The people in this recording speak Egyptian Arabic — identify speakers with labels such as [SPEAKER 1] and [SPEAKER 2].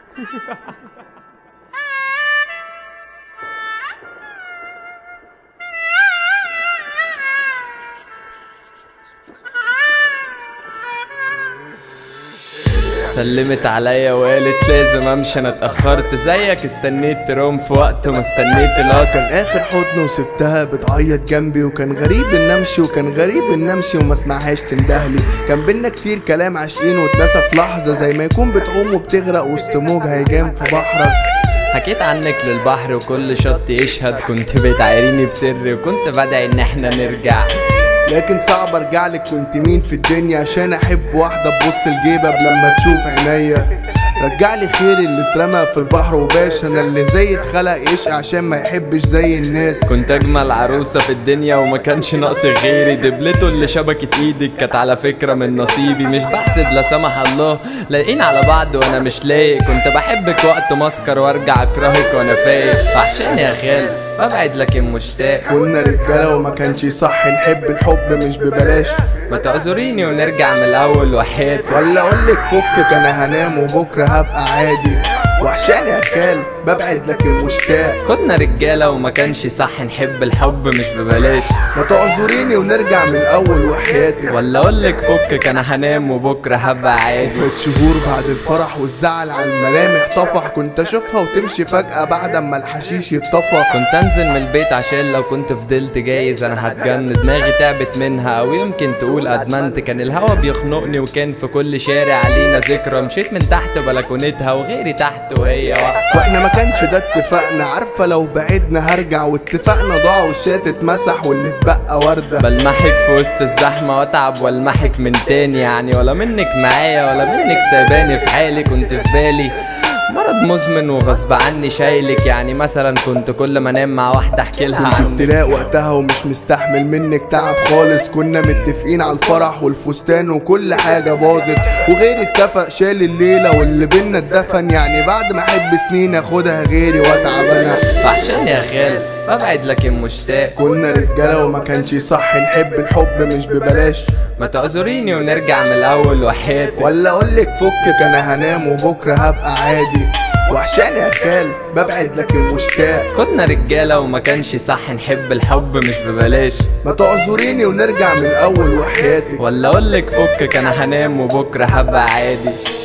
[SPEAKER 1] سلمت عليا وقالت لازم امشي انا اتاخرت زيك استنيت تروم في وقت ما استنيت القطر
[SPEAKER 2] كان اخر حضن وسبتها بتعيط جنبي وكان غريب ان امشي وكان غريب ان امشي وما اسمعهاش تندهلي كان بينا كتير كلام عاشقين واتنسى في لحظه زي ما يكون بتعوم وبتغرق وسط موج هيجام في بحرك
[SPEAKER 1] حكيت عنك للبحر وكل شط يشهد كنت بتعايريني بسر وكنت بدعي ان احنا نرجع
[SPEAKER 2] لكن صعب ارجع لك كنت مين في الدنيا عشان احب واحده تبص الجيبه لما تشوف عينيا رجع لي خير اللي اترمى في البحر وباش انا اللي زي اتخلق يشقى عشان ما يحبش زي الناس
[SPEAKER 1] كنت اجمل عروسه في الدنيا وما كانش ناقص غيري دبلته اللي شبكت ايدك كانت على فكره من نصيبي مش بحسد لا سمح الله لاقيين على بعض وانا مش لايق كنت بحبك وقت مسكر وارجع اكرهك وانا فايق وحشان يا خال ببعد لكن مشتاق
[SPEAKER 2] كنا رجاله وما كانش صح نحب الحب مش ببلاش
[SPEAKER 1] ما تعذريني ونرجع من الاول وحياتك
[SPEAKER 2] ولا اقولك فكك انا هنام وبكره هبقى عادي وحشان يا خال ببعد لكن مشتاق
[SPEAKER 1] كنا رجاله وما كانش صح نحب الحب مش ببلاش
[SPEAKER 2] ما تعذريني ونرجع من الاول وحياتي
[SPEAKER 1] ولا اقولك فكك انا هنام وبكره هبقى عادي
[SPEAKER 2] ثلاث شهور بعد الفرح والزعل على الملامح طفح كنت اشوفها وتمشي فجأة بعد اما الحشيش يتطفى
[SPEAKER 1] كنت انزل من البيت عشان لو كنت فضلت جايز انا هتجن دماغي تعبت منها او يمكن تقول ادمنت كان الهوا بيخنقني وكان في كل شارع علينا ذكرى مشيت من تحت بلكونتها وغيري تحت وهي واقفه
[SPEAKER 2] واحنا ما كانش ده اتفقنا عارفة لو بعدنا هرجع واتفقنا ضاع والشات اتمسح واللي اتبقى وردة
[SPEAKER 1] بلمحك في وسط الزحمة واتعب والمحك من تاني يعني ولا منك معايا ولا منك ساباني في حالي كنت في بالي مرض مزمن وغصب عني شايلك يعني مثلا كنت كل ما انام مع واحدة احكي لها
[SPEAKER 2] كنت
[SPEAKER 1] عن
[SPEAKER 2] ابتلاء وقتها ومش مستحمل منك تعب خالص كنا متفقين على الفرح والفستان وكل حاجة باظت وغيري اتفق شال الليلة واللي بينا اتدفن يعني بعد ما احب سنين اخدها غيري واتعب انا
[SPEAKER 1] وحشان يا خال ببعد لكن مشتاق
[SPEAKER 2] كنا رجالة وما كانش صح نحب الحب مش ببلاش
[SPEAKER 1] ما تعذريني ونرجع من الاول وحياتك
[SPEAKER 2] ولا اقولك فكك انا هنام وبكره هبقى عادي وحشان يا خال ببعد لكن مشتاق
[SPEAKER 1] كنا رجالة وما كانش صح نحب الحب مش ببلاش
[SPEAKER 2] ما تعذريني ونرجع من الاول وحياتك
[SPEAKER 1] ولا اقولك فكك انا هنام وبكره هبقى عادي